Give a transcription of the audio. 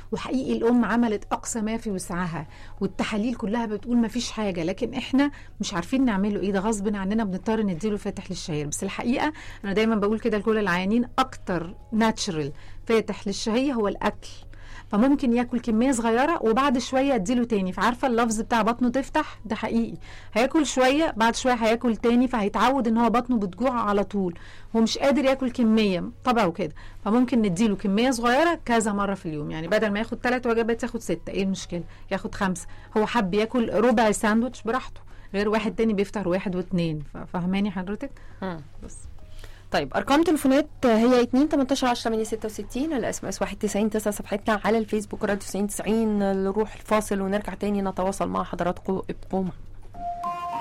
وحقيقي الام عملت اقصى ما في وسعها والتحاليل كلها بتقول ما فيش حاجه لكن احنا مش عارفين نعمله ايه ده غصب عننا بنضطر نديله فاتح للشهيه بس الحقيقه انا دايما بقول كده لكل العيانين اكتر ناتشرال فاتح للشهيه هو الاكل فممكن ياكل كميه صغيره وبعد شويه اديله تاني فعارفه اللفظ بتاع بطنه تفتح ده حقيقي هياكل شويه بعد شويه هياكل تاني فهيتعود ان هو بطنه بتجوع على طول هو مش قادر ياكل كميه طبعه كده فممكن نديله كميه صغيره كذا مره في اليوم يعني بدل ما ياخد ثلاث وجبات ياخد سته ايه المشكله ياخد خمسه هو حب ياكل ربع ساندوتش براحته غير واحد تاني بيفطر واحد واثنين فاهماني حضرتك بس طيب ارقام تليفونات هي 2 18 10 8 66 الاس ام اس 91 9 صفحتنا على الفيسبوك راديو 90 90 نروح الفاصل ونرجع تاني نتواصل مع حضراتكم ابقوا معنا